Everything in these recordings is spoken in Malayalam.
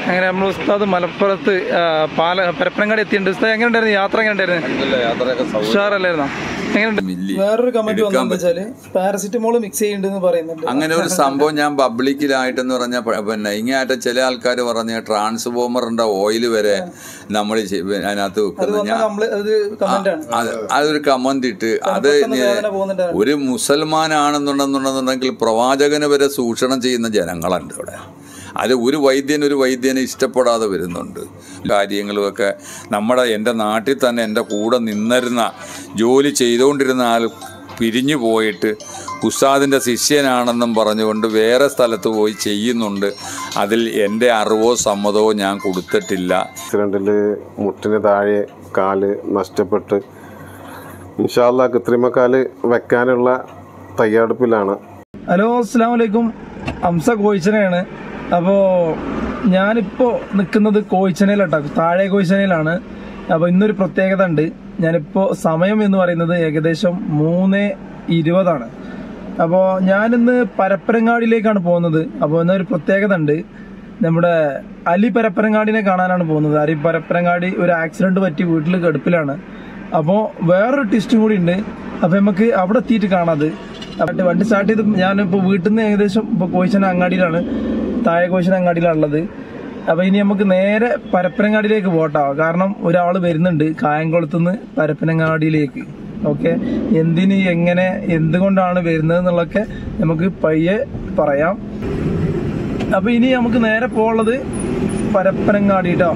അങ്ങനെ നമ്മൾ ഉസ്താദ് മലപ്പുറത്ത് ആ, പാല പരപ്പനങ്ങാടി എത്തിയിട്ടുണ്ട് ഉസ്താദ് എങ്ങനെ ഉണ്ടായിരുന്നു യാത്ര എങ്ങനെ ഉണ്ടായിരുന്നു യാത്രയൊക്കെ ഉഷാറല്ലായിരുന്നോ എങ്ങനെയുണ്ട് മില്ലി വേറൊരു കമന്റ് എടുക്കാൻ വന്നു വെച്ചാല് പാരസിറ്റമോൾ മിക്സ് ചെയ്യുന്നുണ്ടെന്ന് പറയുന്നുണ്ട് അങ്ങനെ ഒരു സംഭവം ഞാൻ പബ്ലിക്കിലായിട്ടെന്ന് പറഞ്ഞ പിന്നെ ഇങ്ങേറ്റ ചില ആൾക്കാർ പറഞ്ഞ ട്രാൻസ്ഫോമറിന്റെ ഓയിൽ വരെ നമ്മൾ അതിനകത്ത് വെക്കുന്നു ഞാൻ നമ്മള് അത് കമന്റ് ആണ് അത് അതൊരു കമന്റ് ഇട്ട് അത് പെട്ടെന്ന് വേദന പോകുന്നുണ്ടായിരുന്നു ഒരു മുസൽമാനാണെന്നുണ്ടെന്നുണ്ടെന്നുണ്ടെങ്കിൽ പ്രവാചകന് വരെ ചൂഷണം ചെയ്യുന്ന ജനങ്ങളുണ്ട് ഇവിടെ അത് ഒരു വൈദ്യൻ ഒരു വൈദ്യനെ ഇഷ്ടപ്പെടാതെ വരുന്നുണ്ട് കാര്യങ്ങളുമൊക്കെ നമ്മുടെ എൻ്റെ നാട്ടിൽ തന്നെ എൻ്റെ കൂടെ നിന്നിരുന്ന ജോലി ചെയ്തുകൊണ്ടിരുന്ന ആൾ പിരിഞ്ഞു പോയിട്ട് ഉസ്താദിൻ്റെ ശിഷ്യനാണെന്നും പറഞ്ഞുകൊണ്ട് വേറെ സ്ഥലത്ത് പോയി ചെയ്യുന്നുണ്ട് അതിൽ എൻ്റെ അറിവോ സമ്മതമോ ഞാൻ കൊടുത്തിട്ടില്ല ആക്സിഡൻറ്റിൽ മുട്ടിന് താഴെ കാല് നഷ്ടപ്പെട്ട് ഇൻഷാല്ല കൃത്രിമക്കാല് വെക്കാനുള്ള തയ്യാറെടുപ്പിലാണ് ഹലോ അസ്സാം വലൈക്കും ഹംസ കോയിച്ചനയാണ് അപ്പോൾ ഞാനിപ്പോൾ നിൽക്കുന്നത് കോയിച്ചനയിലാട്ടോ താഴെ കോയിച്ചനയിലാണ് അപ്പോൾ ഇന്നൊരു പ്രത്യേകത ഉണ്ട് ഞാനിപ്പോൾ സമയം എന്ന് പറയുന്നത് ഏകദേശം മൂന്ന് ഇരുപതാണ് അപ്പോൾ ഞാനിന്ന് പരപ്പരങ്ങാടിയിലേക്കാണ് പോകുന്നത് അപ്പോൾ ഇന്നൊരു പ്രത്യേകത ഉണ്ട് നമ്മുടെ അലി പരപ്പരങ്ങാടിനെ കാണാനാണ് പോകുന്നത് അലി പരപ്പരങ്ങാടി ഒരു ആക്സിഡന്റ് പറ്റി വീട്ടിൽ കടുപ്പിലാണ് അപ്പോൾ വേറൊരു ടിസ്റ്റും കൂടി ഉണ്ട് അപ്പോൾ നമുക്ക് അവിടെ എത്തിയിട്ട് കാണാത് അവിടെ വണ്ടി സ്റ്റാർട്ട് ചെയ്ത് ഞാനിപ്പോൾ വീട്ടിൽ നിന്ന് ഏകദേശം ഇപ്പോൾ കോയിച്ചന അങ്ങാടിയിലാണ് താഴെ കോയിച്ചന അങ്ങാടിയിലാണ് ഉള്ളത് അപ്പോൾ ഇനി നമുക്ക് നേരെ പരപ്പനങ്ങാടിയിലേക്ക് പോട്ടോ കാരണം ഒരാൾ വരുന്നുണ്ട് കായംകുളത്തുനിന്ന് പരപ്പനങ്ങാടിയിലേക്ക് ഓക്കെ എന്തിന് എങ്ങനെ എന്തുകൊണ്ടാണ് വരുന്നത് എന്നുള്ളതൊക്കെ നമുക്ക് പയ്യെ പറയാം അപ്പൊ ഇനി നമുക്ക് നേരെ പോവുള്ളത് പരപ്പനങ്ങാടി കേട്ടോ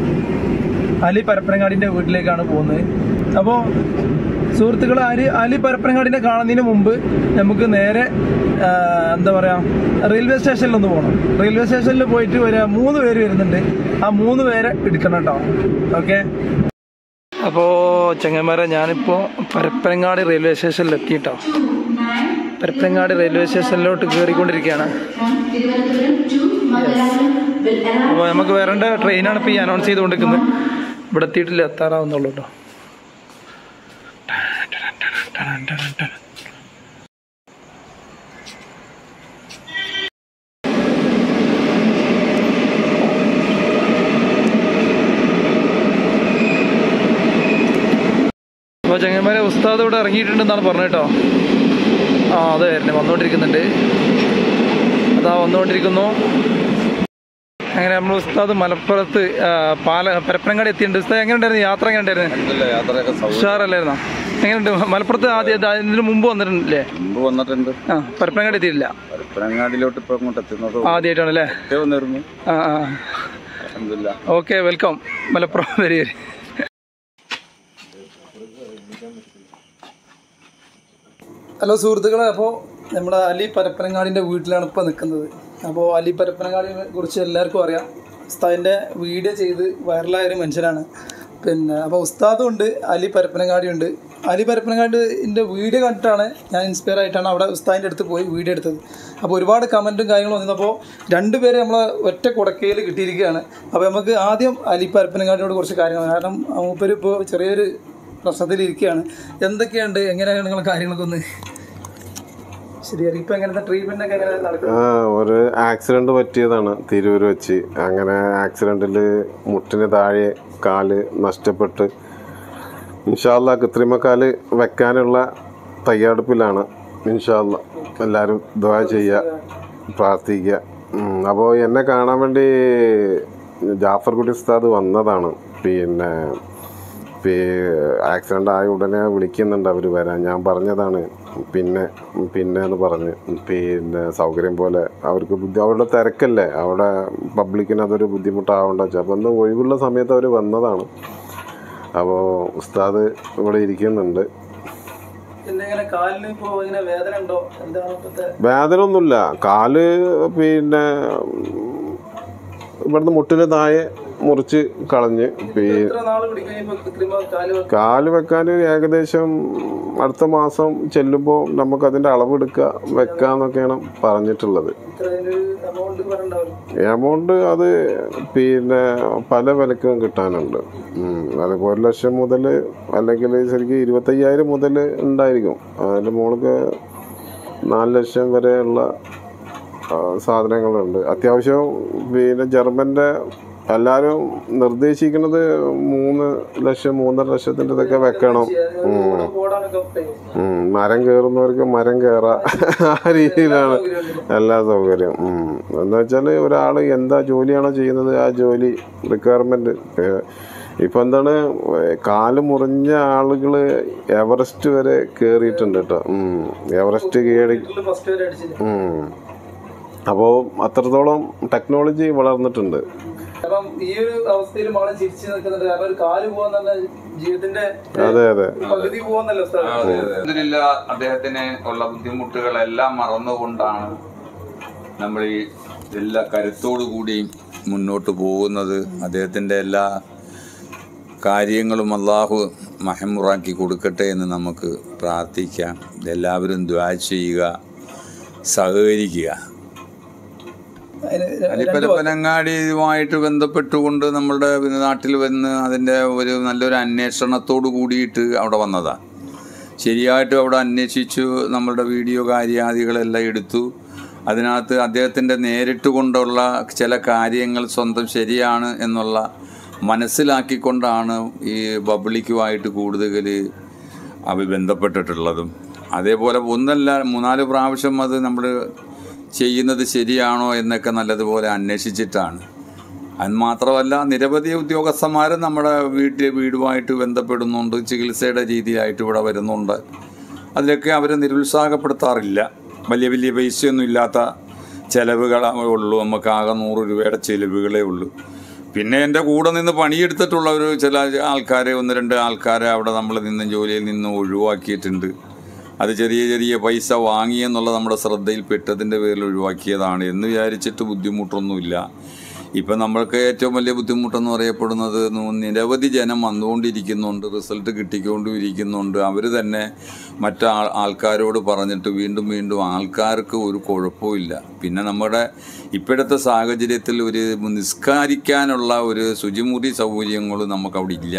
അലി പരപ്പനങ്ങാടിന്റെ വീട്ടിലേക്കാണ് പോകുന്നത് അപ്പോ സുഹൃത്തുക്കളെ അലി അലി പരപ്പനങ്ങാടിനെ കാണുന്നതിന് മുമ്പ് നമുക്ക് നേരെ ആ, എന്താ പറയാ റെയിൽവേ സ്റ്റേഷനിൽ ഒന്ന് പോകണം റെയിൽവേ സ്റ്റേഷനിൽ പോയിട്ട് ഒരു മൂന്ന് പേര് വരുന്നുണ്ട് ആ മൂന്ന് പേരെ എടുക്കണം കേട്ടോ ഓക്കെ അപ്പോ ചെങ്ങന്മാരെ ഞാനിപ്പോ പരപ്പനങ്ങാടി റെയിൽവേ സ്റ്റേഷനിൽ എത്തിയിട്ടോ പരപ്പനങ്ങാടി റെയിൽവേ സ്റ്റേഷനിലോട്ട് കയറിക്കൊണ്ടിരിക്കുകയാണ് അപ്പോൾ നമുക്ക് വരേണ്ട ട്രെയിനാണ് ഇപ്പോൾ ഈ അനൗൺസ് ചെയ്തുകൊണ്ടിരിക്കുന്നത് ഇവിടെ എത്തിയിട്ടില്ല എത്താറാവുന്നുള്ളൂ കേട്ടോ അപ്പോൾ ചങ്ങന്മാരെ ഉസ്താദ് ഇവിടെ ഇറങ്ങിയിട്ടുണ്ടെന്നാണ് പറഞ്ഞത് കേട്ടോ ആ അതെ വരുന്നത് വന്നുകൊണ്ടിരിക്കുന്നുണ്ട് അതാ വന്നുകൊണ്ടിരിക്കുന്നു അങ്ങനെ നമ്മൾ ഉസ്താദ് മലപ്പുറത്ത് ആ, പാല പരപ്പനങ്ങാടി എത്തിയിട്ടുണ്ട് ഉസ്താദ് എങ്ങനെ ഉണ്ടായിരുന്നു യാത്ര എങ്ങനെ ഉണ്ടായിരുന്നു യാത്രയൊക്കെ ഉഷാറല്ലായിരുന്നോ എങ്ങനെയുണ്ട് മലപ്പുറത്ത് ആദ്യം ഇതാ ഇതിന് മുമ്പ് വന്നിട്ടുണ്ടല്ലേ മുമ്പ് വന്നിട്ടുണ്ട് ആ പരപ്പനങ്ങാടി എത്തിയിട്ടില്ല പരപ്പനങ്ങാടിയിലോട്ട് ഇപ്പൊ അങ്ങോട്ട് എത്തുന്നത് ആദ്യമായിട്ടാണ് അല്ലേ ഒക്കെ വന്നിരുന്നു ആ ആ അൽഹംദുലില്ലാ ഓക്കെ വെൽക്കം മലപ്പുറം വരി വരി ഹലോ സുഹൃത്തുക്കളെ അപ്പോൾ നമ്മുടെ അലി പരപ്പനങ്ങാടിൻ്റെ വീട്ടിലാണ് ഇപ്പോൾ നിൽക്കുന്നത് അപ്പോൾ അലി പരപ്പനങ്ങാടിനെ കുറിച്ച് എല്ലാവർക്കും അറിയാം ഉസ്താദിൻ്റെ വീഡിയോ ചെയ്ത് വൈറലായ ഒരു മനുഷ്യനാണ് പിന്നെ അപ്പോൾ ഉസ്താദും ഉണ്ട് അലി പരപ്പനങ്ങാടി ഉണ്ട് അലി പരപ്പനങ്ങാടിൻ്റെ വീഡിയോ കണ്ടിട്ടാണ് ഞാൻ ഇൻസ്പയർ ആയിട്ടാണ് അവിടെ ഉസ്താദിൻ്റെ അടുത്ത് പോയി വീഡിയോ എടുത്തത് അപ്പോൾ ഒരുപാട് കമൻറ്റും കാര്യങ്ങളും വന്നപ്പോൾ രണ്ടുപേരെ നമ്മളെ ഒറ്റ കുടക്കയിൽ കിട്ടിയിരിക്കുകയാണ് അപ്പോൾ നമുക്ക് ആദ്യം അലി പരപ്പനങ്ങാടിയോട് കുറച്ച് കാര്യങ്ങൾ കാരണം മൂപ്പര് ഇപ്പോൾ ചെറിയൊരു പ്രശ്നത്തിലിരിക്കുകയാണ് എന്തൊക്കെയുണ്ട് എങ്ങനെയാണ് നിങ്ങൾ കാര്യങ്ങളൊക്കെ ഒന്ന് ശരിയായിരിക്കും ഇപ്പം എങ്ങനത്തെ ട്രീറ്റ്മെൻ്റ് ഒക്കെ എങ്ങനെ നടക്കുന്നത് ആ ഒരു ആക്സിഡന്റ് പറ്റിയതാണ് തിരൂർ വെച്ച് അങ്ങനെ ആക്സിഡന്റിൽ മുട്ടിന് താഴെ കാല് നഷ്ടപ്പെട്ട് ഇൻഷാല്ല കൃത്രിമക്കാല് വെക്കാനുള്ള തയ്യാറെടുപ്പിലാണ് ഇൻഷാല്ല എല്ലാവരും ദ്വാ ചെയ്യുക പ്രാർത്ഥിക്കുക അപ്പോൾ എന്നെ കാണാൻ വേണ്ടി ജാഫർ കുട്ടി ഉസ്താദ് വന്നതാണ് പിന്നെ ആക്സിഡൻ്റ് ആയ ഉടനെ വിളിക്കുന്നുണ്ട് അവർ വരാൻ ഞാൻ പറഞ്ഞതാണ് പിന്നെ പിന്നെ എന്ന് പറഞ്ഞ് പിന്നെ സൗകര്യം പോലെ അവർക്ക് ബുദ്ധി അവരുടെ തിരക്കല്ലേ അവിടെ പബ്ലിക്കിന് അതൊരു ബുദ്ധിമുട്ടാവേണ്ട വെച്ചാൽ അപ്പോൾ ഒന്ന് ഒഴിവുള്ള സമയത്ത് അവർ വന്നതാണ് അപ്പോൾ ഉസ്താദ് ഇവിടെ ഇരിക്കുന്നുണ്ട് പിന്നെ ഇങ്ങനെ കാലിന് ഇപ്പോൾ ഇങ്ങനെ വേദന ഉണ്ടോ എന്താണ് ഇപ്പോഴത്തെ വേദന ഒന്നുമില്ല കാല് പിന്നെ ഇവിടുന്ന് മുട്ടിന് താഴെ മുറിച്ച് കളഞ്ഞ് പിന്നെ എത്ര നാൾ പിടിക്കും ഇപ്പോൾ കൃത്രിമ കാല് വെക്കാൻ? കാല് വെക്കാൻ ഏകദേശം അടുത്ത മാസം ചെല്ലുമ്പോൾ നമുക്ക് അതിൻ്റെ അളവെടുക്കുക വെക്കാന്നൊക്കെയാണ് പറഞ്ഞിട്ടുള്ളത് ഇത്ര അതിനൊരു എമൗണ്ട് പറഞ്ഞിട്ടുണ്ടാവും എമൗണ്ട് അത് പിന്നെ പല വിലക്കും കിട്ടാനുണ്ട് ഉം. അതിപ്പോൾ ഒരു ലക്ഷം മുതൽ അല്ലെങ്കിൽ ശരിക്കും ഇരുപത്തയ്യായിരം മുതൽ ഉണ്ടായിരിക്കും അതിൻ്റെ മുകൾക്ക് നാല് ലക്ഷം വരെയുള്ള ആ, സാധനങ്ങളുണ്ട് അത്യാവശ്യം പിന്നെ ജർമ്മൻ്റെ എല്ലാവരും നിർദ്ദേശിക്കുന്നത് മൂന്ന് ലക്ഷം മൂന്നര ലക്ഷത്തിൻ്റെ ഇതൊക്കെ വെക്കണം ഉം. ഉം, മരം കയറുന്നവർക്ക് മരം കയറാം ആ രീതിയിലാണ് എല്ലാ സൗകര്യം ഉം. എന്ന് വെച്ചാൽ ഒരാൾ എന്താ ജോലിയാണോ ചെയ്യുന്നത് ആ ജോലി റിക്വയർമെൻറ്റ് ഇപ്പം എന്താണ് ഏ, കാല് മുറിഞ്ഞ ആളുകൾ എവറസ്റ്റ് വരെ കയറിയിട്ടുണ്ട് കേട്ടോ ഉം. എവറസ്റ്റ് കീഴടി ഉം. അപ്പോൾ അത്രത്തോളം ടെക്നോളജി വളർന്നിട്ടുണ്ട് അപ്പം ഈ ഒരു അവസ്ഥയിൽ മകളെ ചിരിച്ചു നിൽക്കുന്നുണ്ട് കാരണം ഒരു കാല് പോകാൻ തന്നെ ജീവിതത്തിന്റെ അതെ അതെ പകുതി പോകാന്നല്ലോ സ്ഥലം അൽഹംദുലില്ലാ അദ്ദേഹത്തിന് ഉള്ള ബുദ്ധിമുട്ടുകളെല്ലാം മറന്നുകൊണ്ടാണ് നമ്മൾ ഈ എല്ലാ കരുത്തോടു കൂടി മുന്നോട്ട് പോകുന്നത് അദ്ദേഹത്തിൻ്റെ എല്ലാ കാര്യങ്ങളും അള്ളാഹു മഹമുറാക്കി കൊടുക്കട്ടെ എന്ന് നമുക്ക് പ്രാർത്ഥിക്കാം എല്ലാവരും ദ്വാ ചെയ്യുക സഹകരിക്കുക അലിപ്പരപ്പനങ്ങാടിയുമായിട്ട് ബന്ധപ്പെട്ടുകൊണ്ട് നമ്മളുടെ നാട്ടിൽ വന്ന് അതിൻ്റെ ഒരു നല്ലൊരു അന്വേഷണത്തോട് കൂടിയിട്ട് അവിടെ വന്നതാണ് ശരിയായിട്ട് അവിടെ അന്വേഷിച്ചു നമ്മളുടെ വീഡിയോ കാര്യാദികളെല്ലാം എടുത്തു അതിനകത്ത് അദ്ദേഹത്തിൻ്റെ നേരിട്ട് കൊണ്ടുള്ള ചില കാര്യങ്ങൾ സ്വന്തം ശരിയാണ് എന്നുള്ള മനസ്സിലാക്കിക്കൊണ്ടാണ് ഈ പബ്ലിക്കുമായിട്ട് കൂടുതൽ അവ ബന്ധപ്പെട്ടിട്ടുള്ളതും അതേപോലെ ഒന്നല്ല മൂന്നാല് പ്രാവശ്യം അത് നമ്മൾ ചെയ്യുന്നത് ശരിയാണോ എന്നൊക്കെ നല്ലതുപോലെ അന്വേഷിച്ചിട്ടാണ് അത് മാത്രമല്ല നിരവധി ഉദ്യോഗസ്ഥന്മാർ നമ്മുടെ വീട്ടിൽ വീടുമായിട്ട് ബന്ധപ്പെടുന്നുണ്ട് ചികിത്സയുടെ രീതിയിലായിട്ട് ഇവിടെ വരുന്നുണ്ട് അതിലൊക്കെ അവർ നിരുത്സാഹപ്പെടുത്താറില്ല വലിയ വലിയ പൈസയൊന്നും ഇല്ലാത്ത ചിലവുകളേ ഉള്ളൂ നമുക്ക് ആകെ നൂറ് രൂപയുടെ ചിലവുകളേ ഉള്ളൂ പിന്നെ എൻ്റെ കൂടെ നിന്ന് പണിയെടുത്തിട്ടുള്ള ഒരു ചില ആൾക്കാരെ ഒന്ന് രണ്ട് ആൾക്കാരെ അവിടെ നമ്മൾ നിന്ന് ജോലിയിൽ നിന്ന് ഒഴിവാക്കിയിട്ടുണ്ട് അത് ചെറിയ ചെറിയ പൈസ വാങ്ങിയെന്നുള്ള നമ്മുടെ ശ്രദ്ധയിൽപ്പെട്ടതിൻ്റെ പേരിൽ ഒഴിവാക്കിയതാണ് എന്ന് വിചാരിച്ചിട്ട് ബുദ്ധിമുട്ടൊന്നുമില്ല ഇപ്പം നമ്മൾക്ക് ഏറ്റവും വലിയ ബുദ്ധിമുട്ടെന്ന് പറയപ്പെടുന്നത് നു- നിരവധി ജനം വന്നുകൊണ്ടിരിക്കുന്നുണ്ട് റിസൾട്ട് കിട്ടിക്കൊണ്ടും ഇരിക്കുന്നുണ്ട് അവർ തന്നെ മറ്റാ ആൾക്കാരോട് പറഞ്ഞിട്ട് വീണ്ടും വീണ്ടും ആൾക്കാർക്ക് ഒരു കുഴപ്പമില്ല പിന്നെ നമ്മുടെ ഇപ്പോഴത്തെ സാഹചര്യത്തിൽ ഒരു നിസ്കാരിക്കാനുള്ള ഒരു ശുചിമുറി സൗകര്യങ്ങളും നമുക്കവിടെ ഇല്ല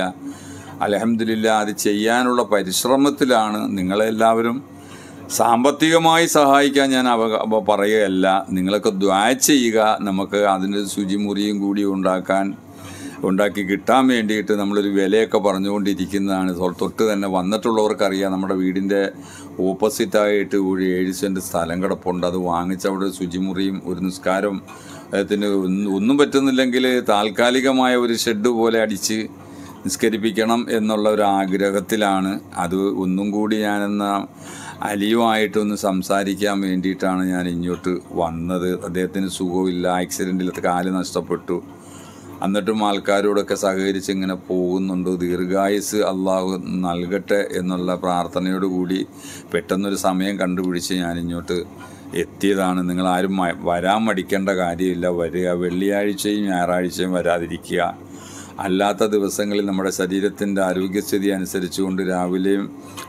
അലഹമില്ല അത് ചെയ്യാനുള്ള പരിശ്രമത്തിലാണ് നിങ്ങളെല്ലാവരും സാമ്പത്തികമായി സഹായിക്കാൻ ഞാൻ അവ അവ പറയുകയല്ല നിങ്ങളൊക്കെ ദ്വാ ചെയ്യുക നമുക്ക് അതിന് ശുചിമുറിയും കൂടി ഉണ്ടാക്കാൻ ഉണ്ടാക്കി കിട്ടാൻ വേണ്ടിയിട്ട് നമ്മളൊരു വിലയൊക്കെ പറഞ്ഞുകൊണ്ടിരിക്കുന്നതാണ് തൊ- തൊട്ട് തന്നെ വന്നിട്ടുള്ളവർക്കറിയാം നമ്മുടെ വീടിൻ്റെ ഓപ്പോസിറ്റായിട്ട് ഒരു ഏഴ് സെൻറ്റ് സ്ഥലം കിടപ്പുണ്ട് അത് വാങ്ങിച്ച് അവിടെ ശുചിമുറിയും ഒരു നിസ്കാരം ത്തിന് ഒന്നും ഒന്നും പറ്റുന്നില്ലെങ്കിൽ താൽക്കാലികമായ ഒരു ഷെഡ് പോലെ അടിച്ച് നിസ്കരിപ്പിക്കണം എന്നുള്ള ഒരു ആഗ്രഹത്തിലാണ് അത് ഒന്നും കൂടി ഞാനെന്ന അലിയുമായിട്ടൊന്ന് സംസാരിക്കാൻ വേണ്ടിയിട്ടാണ് ഞാൻ ഇങ്ങോട്ട് വന്നത് അദ്ദേഹത്തിന് സുഖമില്ല ആക്സിഡൻറ്റിൽ കാല് നഷ്ടപ്പെട്ടു എന്നിട്ടും ആൾക്കാരോടൊക്കെ സഹകരിച്ച് ഇങ്ങനെ പോകുന്നുണ്ട് ദീർഘായുസ് അള്ളാഹു നൽകട്ടെ എന്നുള്ള പ്രാർത്ഥനയോട് കൂടി പെട്ടെന്നൊരു സമയം കണ്ടുപിടിച്ച് ഞാൻ ഇങ്ങോട്ട് എത്തിയതാണ് നിങ്ങൾ ആരും മ- വരാൻ മടിക്കേണ്ട കാര്യമില്ല വരിക വെള്ളിയാഴ്ചയും ഞായറാഴ്ചയും വരാതിരിക്കുക അല്ലാത്ത ദിവസങ്ങളിൽ നമ്മുടെ ശരീരത്തിൻ്റെ ആരോഗ്യസ്ഥിതി അനുസരിച്ചുകൊണ്ട് രാവിലെയും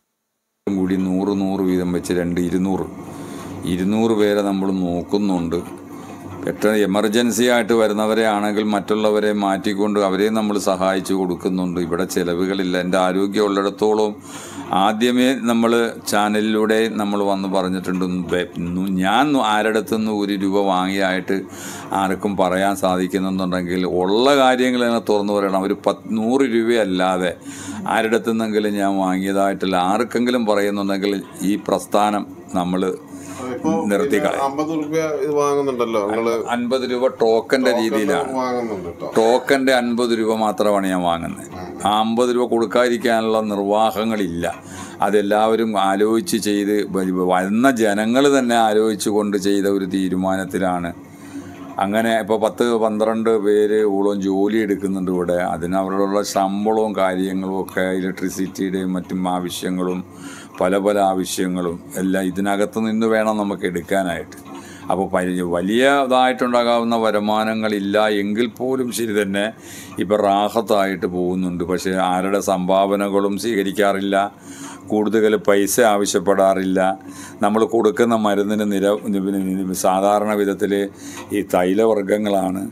കൂടി നൂറ് നൂറ് വീതം വെച്ച് രണ്ട് ഇരുന്നൂറ് ഇരുന്നൂറ് പേരെ നമ്മൾ നോക്കുന്നുണ്ട് പെട്ടെന്ന് എമർജൻസി ആയിട്ട് വരുന്നവരെ ആണെങ്കിൽ മറ്റുള്ളവരെ മാറ്റിക്കൊണ്ട് അവരെയും നമ്മൾ സഹായിച്ചു കൊടുക്കുന്നുണ്ട് ഇവിടെ ചിലവുകളില്ല എൻ്റെ ആരോഗ്യം ഉള്ളിടത്തോളം ആദ്യമേ നമ്മൾ ചാനലിലൂടെ നമ്മൾ വന്ന് പറഞ്ഞിട്ടുണ്ട് ബെ- നു- ഞാൻ നു- ആരുടെ അടുത്തുനിന്ന് ഒരു രൂപ വാങ്ങിയായിട്ട് ആർക്കും പറയാൻ സാധിക്കുന്നുണ്ടെങ്കിൽ ഉള്ള കാര്യങ്ങൾ തന്നെ തുറന്നു പറയണം ഒരു പത്ത് നൂറ് രൂപയല്ലാതെ ആരുടെ അടുത്തുനിന്നെങ്കിലും ഞാൻ വാങ്ങിയതായിട്ടില്ല ആർക്കെങ്കിലും പറയുന്നുണ്ടെങ്കിൽ ഈ പ്രസ്ഥാനം നമ്മൾ നിർത്തിക്കളയും അമ്പത് റുപ്യ ഇത് വാങ്ങുന്നുണ്ടല്ലോ നിങ്ങള് അൻപത് രൂപ ടോക്കന്റെ രീതിയിലാണ് വാങ്ങുന്നുണ്ട് കേട്ടോ ടോക്കന്റെ അൻപത് രൂപ മാത്രമാണ് ഞാൻ വാങ്ങുന്നത് ആ അമ്പത് രൂപ കൊടുക്കാതിരിക്കാനുള്ള നിർവാഹങ്ങളില്ല അതെല്ലാവരും ആലോചിച്ച് ചെയ്ത് വ- വരുന്ന ജനങ്ങൾ തന്നെ ആലോചിച്ച് കൊണ്ട് ചെയ്ത ഒരു തീരുമാനത്തിലാണ് അങ്ങനെ ഇപ്പോൾ പത്ത് പന്ത്രണ്ട് പേര് ഊളം ജോലി എടുക്കുന്നുണ്ട് ഇവിടെ അതിന് അവരോടുള്ള ശമ്പളവും കാര്യങ്ങളും ഒക്കെ ഇലക്ട്രിസിറ്റിയുടെയും മറ്റും ആവശ്യങ്ങളും പല പല ആവശ്യങ്ങളും എല്ലാം ഇതിനകത്ത് നിന്ന് വേണം നമുക്ക് എടുക്കാനായിട്ട് അപ്പോൾ പരി- വലിയ ഇതായിട്ടുണ്ടാകാവുന്ന വരുമാനങ്ങളില്ല എങ്കിൽ പോലും ശരി തന്നെ ഇപ്പോൾ റാഹത്തായിട്ട് പോകുന്നുണ്ട് പക്ഷേ ആരുടെ സംഭാവനകളും സ്വീകരിക്കാറില്ല കൂടുതൽ പൈസ ആവശ്യപ്പെടാറില്ല നമ്മൾ കൊടുക്കുന്ന മരുന്നിന് നിര സാധാരണ വിധത്തിൽ ഈ തൈലവർഗ്ഗങ്ങളാണ്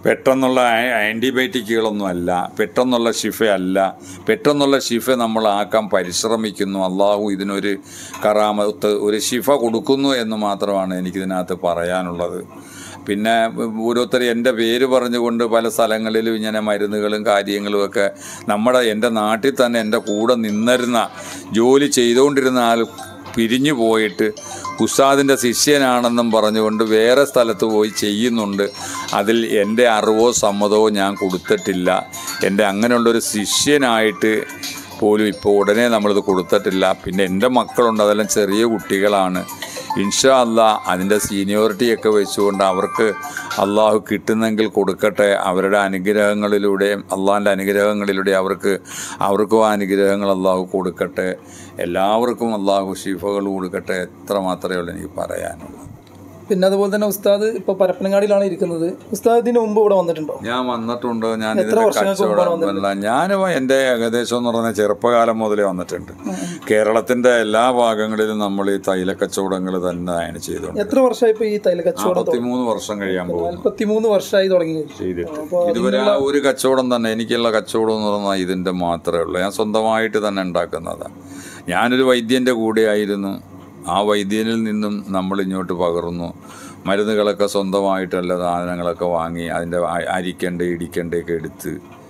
പെട്ടെന്നുള്ള ആ- ആൻറ്റിബയോട്ടിക്കുകളൊന്നും അല്ല പെട്ടെന്നുള്ള ഷിഫയല്ല പെട്ടെന്നുള്ള ഷിഫ നമ്മൾ ആക്കാൻ പരിശ്രമിക്കുന്നു അള്ളാഹു ഇതിനൊരു കറാമത്ത് ഒരു ഷിഫ കൊടുക്കുന്നു എന്ന് മാത്രമാണ് എനിക്കിതിനകത്ത് പറയാനുള്ളത് പിന്നെ ഓരോരുത്തർ എൻ്റെ പേര് പറഞ്ഞുകൊണ്ട് പല സ്ഥലങ്ങളിലും ഇങ്ങനെ മരുന്നുകളും കാര്യങ്ങളും ഒക്കെ നമ്മുടെ എൻ്റെ നാട്ടിൽ തന്നെ എൻ്റെ കൂടെ നിന്നിരുന്ന ജോലി ചെയ്തുകൊണ്ടിരുന്ന ആൾ പിരിഞ്ഞു പോയിട്ട് ഉസ്താദിൻ്റെ ശിഷ്യനാണെന്നും പറഞ്ഞുകൊണ്ട് വേറെ സ്ഥലത്ത് പോയി ചെയ്യുന്നുണ്ട് അതിൽ എൻ്റെ അറിവോ സമ്മതമോ ഞാൻ കൊടുത്തിട്ടില്ല എൻ്റെ അങ്ങനെയുള്ളൊരു ശിഷ്യനായിട്ട് പോലും ഇപ്പോൾ ഉടനെ നമ്മളിത് കൊടുത്തിട്ടില്ല പിന്നെ എൻ്റെ മക്കളുണ്ട് അതെല്ലാം ചെറിയ കുട്ടികളാണ് ഇൻഷാ അല്ലാ അതിൻ്റെ സീനിയോറിറ്റിയൊക്കെ വെച്ചുകൊണ്ട് അവർക്ക് അള്ളാഹു കിട്ടുന്നെങ്കിൽ കൊടുക്കട്ടെ അവരുടെ അനുഗ്രഹങ്ങളിലൂടെയും അള്ളാഹിൻ്റെ അനുഗ്രഹങ്ങളിലൂടെ അവർക്ക് അവർക്കും ആ അനുഗ്രഹങ്ങൾ അള്ളാഹു കൊടുക്കട്ടെ എല്ലാവർക്കും അള്ളാഹു ഷിഫകൾ കൊടുക്കട്ടെ എത്ര മാത്രമേ ഉള്ളൂ എനിക്ക് പറയാനുള്ളൂ പിന്നെ അതുപോലെ തന്നെ ഉസ്താദ് ഇപ്പൊ പരപ്പനങ്ങാടിയിലാണ് ഇരിക്കുന്നത് ഉസ്താദ് ഇതിന് മുമ്പ് ഇവിടെ വന്നിട്ടുണ്ടോ ഞാൻ വന്നിട്ടുണ്ട് ഞാൻ എത്ര ഇതിന്റെ വർഷങ്ങൾക്ക് മുമ്പാണ് കച്ചവടം ഞാൻ എൻ്റെ ഏകദേശം എന്ന് പറഞ്ഞാൽ ചെറുപ്പകാലം മുതലേ വന്നിട്ടുണ്ട് കേരളത്തിന്റെ എല്ലാ ഭാഗങ്ങളിലും നമ്മൾ ഈ തൈല കച്ചവടങ്ങൾ തന്നെയാണ് ചെയ്തുകൊണ്ട് എത്ര വർഷമായി ഇപ്പൊ ഈ തൈല കച്ചവടം നാൽപ്പത്തിമൂന്ന് വർഷം കഴിയാൻ പോകുന്നു നാല്പത്തിമൂന്ന് വർഷമായി തുടങ്ങി ചെയ്തിട്ട് ഇതുവരെ ആ ഒരു കച്ചവടം തന്നെ എനിക്കുള്ള കച്ചവടം എന്ന് പറഞ്ഞാൽ ഇതിന്റെ മാത്രമേ ഉള്ളൂ ഞാൻ സ്വന്തമായിട്ട് തന്നെ ഉണ്ടാക്കുന്നതാണ് ഞാനൊരു വൈദ്യന്റെ കൂടെ ആയിരുന്നു ആ വൈദ്യനിൽ നിന്നും നമ്മൾ ഇങ്ങോട്ട് പകർന്നു മരുന്നുകളൊക്കെ സ്വന്തമായിട്ടുള്ള സാധനങ്ങളൊക്കെ വാങ്ങി അതിൻ്റെ അ- അരിക്കണ്ട് ഇടിക്കണ്ടൊക്കെ എടുത്ത്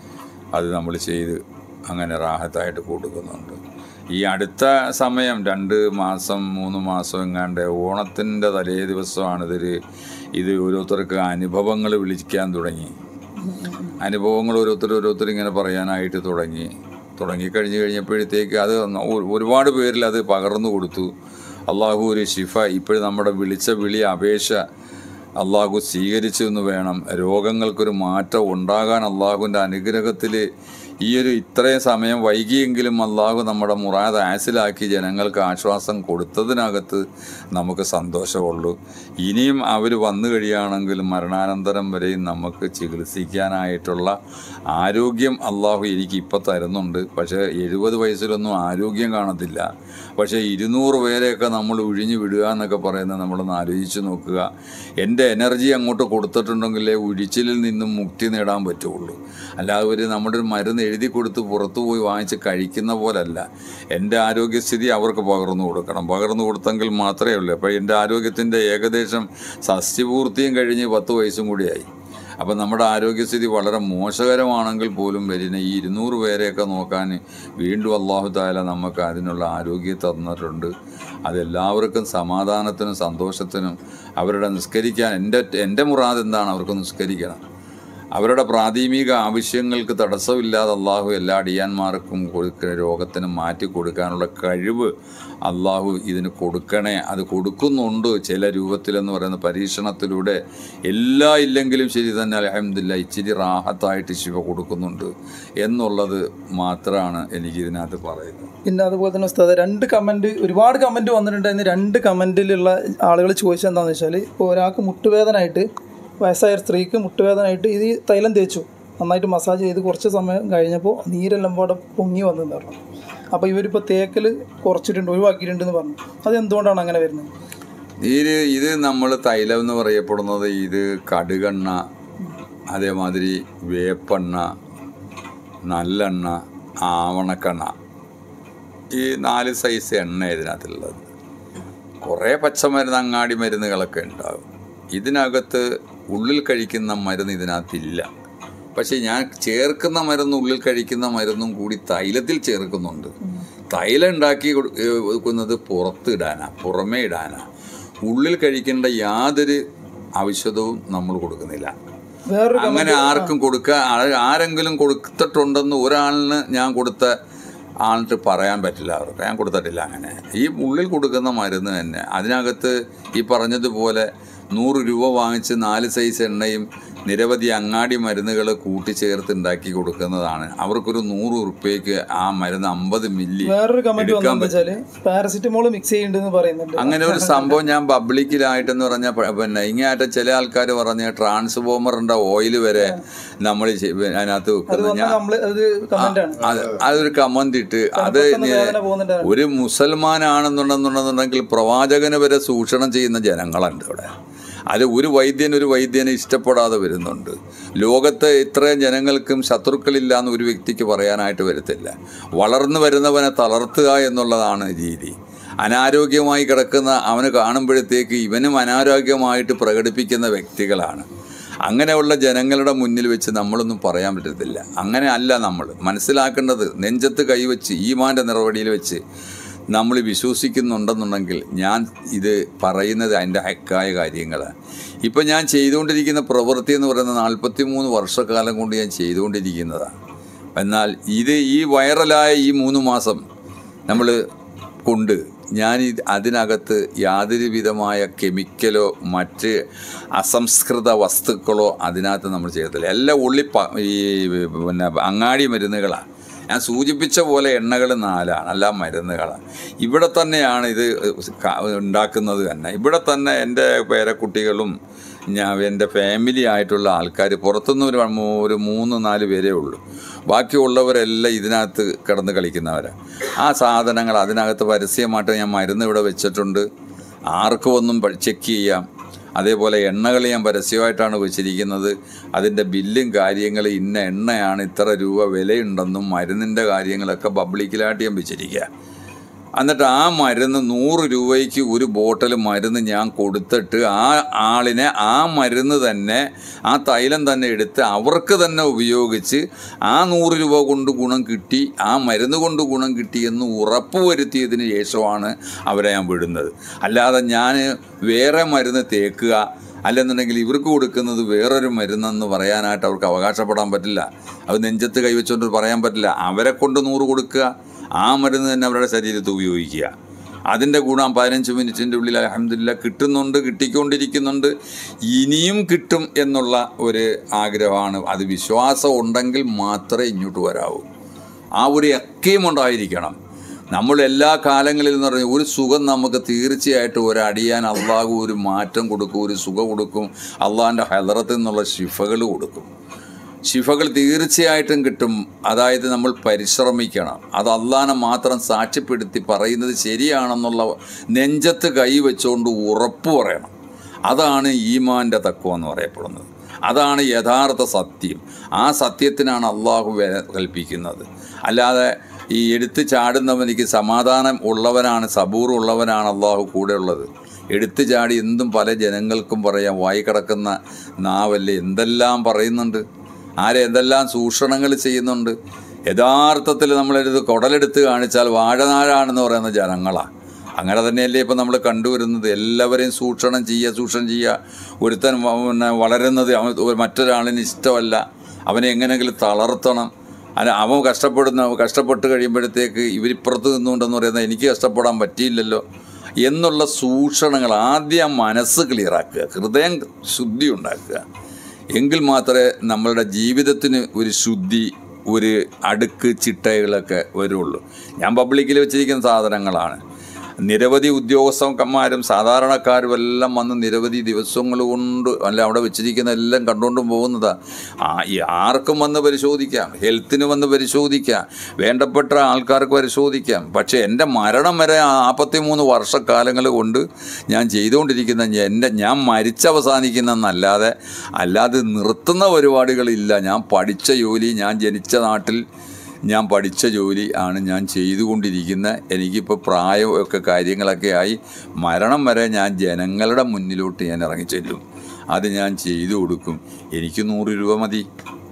അത് നമ്മൾ ചെയ്ത് അങ്ങനെ റാഹത്തായിട്ട് കൊടുക്കുന്നുണ്ട് ഈ അടുത്ത സമയം രണ്ട് മാസം മൂന്ന് മാസം എങ്ങാണ്ട് ഓണത്തിൻ്റെ തലേ ദിവസമാണ് ഇതിൽ ഇത് ഓരോരുത്തർക്ക് അനുഭവങ്ങൾ വിളിക്കാൻ തുടങ്ങി അനുഭവങ്ങൾ ഓരോരുത്തർ ഓരോരുത്തർ ഇങ്ങനെ പറയാനായിട്ട് തുടങ്ങി തുടങ്ങിക്കഴിഞ്ഞ് കഴിഞ്ഞപ്പോഴത്തേക്ക് അത് ഒ- ഒരുപാട് പേരിൽ അത് പകർന്നു കൊടുത്തു അള്ളാഹു ഒരു ശിഫ ഇപ്പോഴും നമ്മുടെ വിളിച്ച വിളി അപേക്ഷ അള്ളാഹു സ്വീകരിച്ചു എന്ന് വേണം രോഗങ്ങൾക്കൊരു മാറ്റം ഉണ്ടാകാൻ അള്ളാഹുവിൻ്റെ അനുഗ്രഹത്തിൽ ഈ ഒരു ഇത്രയും സമയം വൈകിയെങ്കിലും അള്ളാഹു നമ്മുടെ മുറാദ് ആസിലാക്കി ജനങ്ങൾക്ക് ആശ്വാസം കൊടുത്തതിനകത്ത് നമുക്ക് സന്തോഷമുള്ളൂ ഇനിയും അവർ വന്നു കഴിയുകയാണെങ്കിൽ മരണാനന്തരം വരെയും നമുക്ക് ചികിത്സിക്കാനായിട്ടുള്ള ആരോഗ്യം അള്ളാഹു എനിക്ക് ഇപ്പം തരുന്നുണ്ട് പക്ഷേ എഴുപത് വയസ്സിലൊന്നും ആരോഗ്യം കാണത്തില്ല പക്ഷേ ഇരുന്നൂറ് പേരെയൊക്കെ നമ്മൾ ഒഴിഞ്ഞു വിടുക എന്നൊക്കെ പറയുന്നത് നമ്മളൊന്ന് ആലോചിച്ച് നോക്കുക എൻ്റെ എനർജി അങ്ങോട്ട് കൊടുത്തിട്ടുണ്ടെങ്കിലേ ഒഴിച്ചിലിൽ നിന്നും മുക്തി നേടാൻ പറ്റുള്ളൂ അല്ലാതെ ഒരു നമ്മുടെ ഒരു മരുന്ന് എഴുതി കൊടുത്ത് പുറത്തു പോയി വാങ്ങിച്ച് കഴിക്കുന്ന പോലല്ല എൻ്റെ ആരോഗ്യസ്ഥിതി അവർക്ക് പകർന്നു കൊടുക്കണം പകർന്നു കൊടുത്തെങ്കിൽ മാത്രമേ ഉള്ളൂ അപ്പോൾ എൻ്റെ ആരോഗ്യത്തിൻ്റെ ഏകദേശം സസ്യപൂർത്തിയും കഴിഞ്ഞ് പത്ത് വയസ്സും കൂടിയായി അപ്പം നമ്മുടെ ആരോഗ്യസ്ഥിതി വളരെ മോശകരമാണെങ്കിൽ പോലും വരുന്ന ഈ ഇരുന്നൂറ് പേരെയൊക്കെ നോക്കാൻ വീണ്ടും അള്ളാഹു താല നമുക്ക് അതിനുള്ള ആരോഗ്യം തന്നിട്ടുണ്ട് അതെല്ലാവർക്കും സമാധാനത്തിനും സന്തോഷത്തിനും അവരുടെ നിസ്കരിക്കാൻ എൻ്റെ എൻ്റെ മുറാദ് എന്താണ് അവർക്ക് നിസ്കരിക്കണം അവരുടെ പ്രാഥമിക ആവശ്യങ്ങൾക്ക് തടസ്സമില്ലാതെ അള്ളാഹു എല്ലാ അടിയാന്മാർക്കും കൊടുക്കുന്ന രോഗത്തിന് മാറ്റി കൊടുക്കാനുള്ള കഴിവ് അള്ളാഹു ഇതിന് കൊടുക്കണേ അത് കൊടുക്കുന്നുണ്ട് ചില രൂപത്തിലെന്ന് പറയുന്ന പരീക്ഷണത്തിലൂടെ എല്ലാ ഇല്ലെങ്കിലും ശരി തന്നെ അലഹമില്ല ഇച്ചിരി റാഹത്തായിട്ട് ശിവ കൊടുക്കുന്നുണ്ട് എന്നുള്ളത് മാത്രമാണ് എനിക്ക് ഇതിനകത്ത് പറയുന്നത് പിന്നെ അതുപോലെ തന്നെ ഉസ്താദ് രണ്ട് കമന്റ് ഒരുപാട് കമന്റ് വന്നിട്ടുണ്ടായിരുന്നു രണ്ട് കമന്റിലുള്ള ആളുകൾ ചോദിച്ചത് എന്താണെന്ന് വെച്ചാൽ ഇപ്പോൾ ഒരാൾക്ക് മുട്ടുവേദനയായിട്ട് വയസ്സായ സ്ത്രീക്ക് മുട്ടുവേദനയായിട്ട് ഇത് ഈ തൈലം തേച്ചു നന്നായിട്ട് മസാജ് ചെയ്ത് കുറച്ച് സമയം കഴിഞ്ഞപ്പോൾ നീരെല്ലാം പാടെ പൊങ്ങി വന്നെന്ന് പറഞ്ഞു അപ്പോൾ ഇവരിപ്പോൾ തേക്കൽ കുറച്ചിട്ടുണ്ട് ഒഴിവാക്കിയിട്ടുണ്ടെന്ന് പറഞ്ഞു അത് എന്തുകൊണ്ടാണ് അങ്ങനെ വരുന്നത് ഇത് ഇത് നമ്മൾ തൈലം എന്ന് പറയപ്പെടുന്നത് ഇത് കടുകെണ്ണ അതേമാതിരി വേപ്പെണ്ണ നല്ലെണ്ണ ആവണക്കെണ്ണ ഈ നാല് സൈസ് എണ്ണ ഇതിനകത്തുള്ളത് കുറേ പച്ചമരുന്ന് അങ്ങാടി മരുന്നുകളൊക്കെ ഉണ്ടാകും ഇതിനകത്ത് ഉള്ളിൽ കഴിക്കുന്ന മരുന്ന് ഇതിനകത്തില്ല പക്ഷേ ഞാൻ ചേർക്കുന്ന മരുന്ന് ഉള്ളിൽ കഴിക്കുന്ന മരുന്നും കൂടി തൈലത്തിൽ ചേർക്കുന്നുണ്ട് തൈലം ഉണ്ടാക്കി കൊടു- ഏ, കൊടുക്കുന്നത് പുറത്ത് ഇടാനാ പുറമേ ഇടാനാ ഉള്ളിൽ കഴിക്കേണ്ട യാതൊരു ഔഷധവും നമ്മൾ കൊടുക്കുന്നില്ല വേറൊരു അങ്ങനെ ആർക്കും കൊടുക്കുക ആ- ആരെങ്കിലും കൊടുത്തിട്ടുണ്ടെന്ന് ഒരാളിന് ഞാൻ കൊടുത്ത ആളിട്ട് പറയാൻ പറ്റില്ല അവർക്ക് ഞാൻ കൊടുത്തിട്ടില്ല അങ്ങനെ ഈ ഉള്ളിൽ കൊടുക്കുന്ന മരുന്ന് തന്നെ അതിനകത്ത് ഈ പറഞ്ഞതുപോലെ നൂറ് രൂപ വാങ്ങിച്ച് നാല് സൈസ് എണ്ണയും നിരവധി അങ്ങാടി മരുന്നുകൾ കൂട്ടിച്ചേർത്ത് ഉണ്ടാക്കി കൊടുക്കുന്നതാണ് അവർക്കൊരു നൂറ് ഉറുപ്പ്യക്ക് ആ മരുന്ന് അമ്പത് മില്ലി വേറൊരു കമന്റ് എടുക്കാൻ വന്നതെന്ന് വെച്ചാല് പാരസിറ്റമോൾ മിക്സ് ചെയ്യുന്നുണ്ടെന്ന് പറയുന്നുണ്ട് അങ്ങനെ ഒരു സംഭവം ഞാൻ പബ്ലിക്കിലായിട്ടെന്ന് പറഞ്ഞ പിന്നെ ഇങ്ങേറ്റ ചില ആൾക്കാർ പറഞ്ഞ ട്രാൻസ്ഫോമറിന്റെ ഓയിൽ വരെ നമ്മൾ അതിനകത്ത് അത് വെക്കുന്നത് വന്ന ഞാൻ നമ്മള് അത് കമന്റ് ആണ് അത് അതൊരു കമന്റ് ഇട്ട് അത് പെട്ടെന്ന് വേദന പോകുന്നുണ്ട് ഒരു മുസൽമാനാണെന്നുണ്ടെന്നുണ്ടെന്നുണ്ടെങ്കിൽ പ്രവാചകന് വരെ ചൂഷണം ചെയ്യുന്ന ജനങ്ങളുണ്ട് ഇവിടെ അത് ഒരു വൈദ്യൻ ഒരു വൈദ്യനെ ഇഷ്ടപ്പെടാതെ വരുന്നുണ്ട് ലോകത്ത് ഇത്രയും ജനങ്ങൾക്കും ശത്രുക്കളില്ല എന്ന് ഒരു വ്യക്തിക്ക് പറയാനായിട്ട് വരത്തില്ല വളർന്നു വരുന്നവനെ തളർത്തുക എന്നുള്ളതാണ് രീതി അനാരോഗ്യമായി കിടക്കുന്ന അവന് കാണുമ്പോഴത്തേക്ക് ഇവനും അനാരോഗ്യമായിട്ട് പ്രകടിപ്പിക്കുന്ന വ്യക്തികളാണ് അങ്ങനെയുള്ള ജനങ്ങളുടെ മുന്നിൽ വെച്ച് നമ്മളൊന്നും പറയാൻ പറ്റത്തില്ല അങ്ങനെ അല്ല നമ്മൾ മനസ്സിലാക്കേണ്ടത് നെഞ്ചത്ത് കൈവച്ച് ഈമാൻ്റെ നിറവടിയിൽ വെച്ച് നമ്മൾ വിശ്വസിക്കുന്നുണ്ടെന്നുണ്ടെങ്കിൽ ഞാൻ ഇത് പറയുന്നത് അതിൻ്റെ ഹക്കായ കാര്യങ്ങളാണ് ഇപ്പം ഞാൻ ചെയ്തുകൊണ്ടിരിക്കുന്ന പ്രവൃത്തി എന്ന് പറയുന്നത് നാൽപ്പത്തി മൂന്ന് വർഷക്കാലം കൊണ്ട് ഞാൻ ചെയ്തുകൊണ്ടിരിക്കുന്നതാണ് എന്നാൽ ഇത് ഈ വൈറലായ ഈ മൂന്ന് മാസം നമ്മൾ കൊണ്ട് ഞാൻ ഇത് അതിനകത്ത് യാതൊരു വിധമായ കെമിക്കലോ മറ്റ് അസംസ്കൃത വസ്തുക്കളോ അതിനകത്ത് നമ്മൾ ചെയ്യത്തില്ല എല്ലാം ഉള്ളി പ ഈ പിന്നെ അങ്ങാടി മരുന്നുകളാണ് ഞാൻ സൂചിപ്പിച്ച പോലെ എണ്ണകൾ നാലാണ് അല്ല മരുന്നുകളാണ് ഇവിടെ തന്നെയാണ് ഇത് ക- ഉണ്ടാക്കുന്നത് തന്നെ ഇവിടെ തന്നെ എൻ്റെ പേരക്കുട്ടികളും ഞാൻ എൻ്റെ ഫാമിലി ആയിട്ടുള്ള ആൾക്കാർ പുറത്തുനിന്ന് ഒരു മൂ- ഒരു മൂന്ന് നാല് പേരേ ഉള്ളൂ ബാക്കിയുള്ളവരെല്ലാം ഇതിനകത്ത് കിടന്ന് കളിക്കുന്നവരാണ് ആ സാധനങ്ങൾ അതിനകത്ത് പരസ്യമായിട്ട് ഞാൻ മരുന്ന് ഇവിടെ വെച്ചിട്ടുണ്ട് ആർക്കും ഒന്നും ചെക്ക് ചെയ്യാം അതേപോലെ എണ്ണകൾ ഞാൻ പരസ്യമായിട്ടാണ് വെച്ചിരിക്കുന്നത് അതിൻ്റെ ബില്ലും കാര്യങ്ങളും ഇന്ന എണ്ണയാണ് ഇത്ര രൂപ വിലയുണ്ടെന്നും മരുന്നിൻ്റെ കാര്യങ്ങളൊക്കെ പബ്ലിക്കിലായിട്ട് ഞാൻ വെച്ചിരിക്കുക എന്നിട്ട് ആ മരുന്ന് നൂറ് രൂപയ്ക്ക് ഒരു ബോട്ടിൽ മരുന്ന് ഞാൻ കൊടുത്തിട്ട് ആ ആളിനെ ആ മരുന്ന് തന്നെ ആ തൈലം തന്നെ എടുത്ത് അവർക്ക് തന്നെ ഉപയോഗിച്ച് ആ നൂറ് രൂപ കൊണ്ട് ഗുണം കിട്ടി ആ മരുന്ന് കൊണ്ട് ഗുണം കിട്ടിയെന്ന് ഉറപ്പ് വരുത്തിയതിന് ശേഷമാണ് അവരെ ഞാൻ വിടുന്നത് അല്ലാതെ ഞാൻ വേറെ മരുന്ന് തേക്കുക അല്ലെന്നുണ്ടെങ്കിൽ ഇവർക്ക് കൊടുക്കുന്നത് വേറൊരു മരുന്നെന്ന് പറയാനായിട്ട് അവർക്ക് അവകാശപ്പെടാൻ പറ്റില്ല അത് നെഞ്ചത്ത് കൈവച്ചുകൊണ്ട് പറയാൻ പറ്റില്ല അവരെ കൊണ്ട് നൂറ് കൊടുക്കുക ആ മരുന്ന് തന്നെ അവരുടെ ശരീരത്ത് ഉപയോഗിക്കുക അതിൻ്റെ ഗുണം പതിനഞ്ച് മിനിറ്റിൻ്റെ ഉള്ളിൽ അലഹമില്ല കിട്ടുന്നുണ്ട് കിട്ടിക്കൊണ്ടിരിക്കുന്നുണ്ട് ഇനിയും കിട്ടും എന്നുള്ള ഒരു ആഗ്രഹമാണ് അത് വിശ്വാസം ഉണ്ടെങ്കിൽ മാത്രമേ ഇങ്ങോട്ട് വരാവൂ ആ ഒരു എക്കയും ഉണ്ടായിരിക്കണം നമ്മൾ എല്ലാ കാലങ്ങളിൽ എന്ന് പറഞ്ഞാൽ ഒരു സുഖം നമുക്ക് തീർച്ചയായിട്ടും ഒരു അടിയാൻ അള്ളാഹു ഒരു മാറ്റം കൊടുക്കും ഒരു സുഖം കൊടുക്കും അള്ളാഹിൻ്റെ ഹലറത്തിൽ നിന്നുള്ള ശിഫകൾ കൊടുക്കും ശിഫകൾ തീർച്ചയായിട്ടും കിട്ടും അതായത് നമ്മൾ പരിശ്രമിക്കണം അത് അള്ളാനെ മാത്രം സാക്ഷ്യപ്പെടുത്തി പറയുന്നത് ശരിയാണെന്നുള്ള നെഞ്ചത്ത് കൈ വെച്ചുകൊണ്ട് ഉറപ്പ് പറയണം അതാണ് ഈമാൻ്റെ തത്വം എന്ന് പറയപ്പെടുന്നത് അതാണ് യഥാർത്ഥ സത്യം ആ സത്യത്തിനാണ് അള്ളാഹു വില കൽപ്പിക്കുന്നത് അല്ലാതെ ഈ എടുത്ത് ചാടുന്നവനിക്ക് സമാധാനം ഉള്ളവനാണ് സബൂർ ഉള്ളവനാണ് അള്ളാഹു കൂടെ ഉള്ളത് എടുത്തു ചാടി എന്തും പല ജനങ്ങൾക്കും പറയാം വായി കിടക്കുന്ന നാവല്ലേ എന്തെല്ലാം പറയുന്നുണ്ട് ആരെ എന്തെല്ലാം ചൂഷണങ്ങൾ ചെയ്യുന്നുണ്ട് യഥാർത്ഥത്തിൽ നമ്മളെടുത്ത് കുടലെടുത്ത് കാണിച്ചാൽ വാഴനാരാണെന്ന് പറയുന്ന ജനങ്ങളാണ് അങ്ങനെ തന്നെയല്ലേ ഇപ്പം നമ്മൾ കണ്ടുവരുന്നത് എല്ലാവരെയും ചൂഷണം ചെയ്യുക ചൂഷണം ചെയ്യുക ഒരുത്തൻ വ- പിന്നെ വളരുന്നത് അവൻ ഒരു മറ്റൊരാളിന് ഇഷ്ടമല്ല അവനെ എങ്ങനെയെങ്കിലും തളർത്തണം അല്ല അവൻ കഷ്ടപ്പെടുന്ന കഷ്ടപ്പെട്ട് കഴിയുമ്പോഴത്തേക്ക് ഇവരിപ്പുറത്ത് നിന്നുകൊണ്ടെന്ന് പറയുന്നത് എനിക്ക് കഷ്ടപ്പെടാൻ പറ്റിയില്ലല്ലോ എന്നുള്ള ചൂഷണങ്ങൾ ആദ്യം മനസ്സ് ക്ലിയറാക്കുക ഹൃദയം ശുദ്ധി ഉണ്ടാക്കുക എങ്കിൽ മാത്രമേ നമ്മളുടെ ജീവിതത്തിന് ഒരു ശുദ്ധി ഒരു അടുക്ക് ചിട്ടകളൊക്കെ വരുള്ളൂ ഞാൻ പബ്ലിക്കിൽ വെച്ചിരിക്കുന്ന സാധനങ്ങളാണ് നിരവധി ഉദ്യോഗസ്ഥന്മാരും സാധാരണക്കാരും എല്ലാം വന്ന് നിരവധി ദിവസങ്ങൾ കൊണ്ട് അല്ല അവിടെ വെച്ചിരിക്കുന്ന എല്ലാം കണ്ടുകൊണ്ടും പോകുന്നതാ ആ ഈ ആർക്കും വന്ന് പരിശോധിക്കാം ഹെൽത്തിന് വന്ന് പരിശോധിക്കാം വേണ്ടപ്പെട്ട ആൾക്കാർക്ക് പരിശോധിക്കാം പക്ഷേ എൻ്റെ മരണം വരെ ആ നാൽപ്പത്തി മൂന്ന് വർഷക്കാലങ്ങൾ കൊണ്ട് ഞാൻ ചെയ്തുകൊണ്ടിരിക്കുന്ന ഞ- എൻ്റെ ഞാൻ മരിച്ചവസാനിക്കുന്നതെന്നല്ലാതെ അല്ലാതെ നിർത്തുന്ന പരിപാടികളില്ല ഞാൻ പഠിച്ച ജോലി ഞാൻ ജനിച്ച നാട്ടിൽ ഞാൻ പഠിച്ച ജോലി ആണ് ഞാൻ ചെയ്തുകൊണ്ടിരിക്കുന്ന എനിക്കിപ്പോൾ പ്രായമൊക്കെ കാര്യങ്ങളൊക്കെ ആയി മരണം വരെ ഞാൻ ജനങ്ങളുടെ മുന്നിലോട്ട് ഞാൻ ഇറങ്ങിച്ചെല്ലും അത് ഞാൻ ചെയ്തു കൊടുക്കും എനിക്ക് നൂറ് രൂപ മതി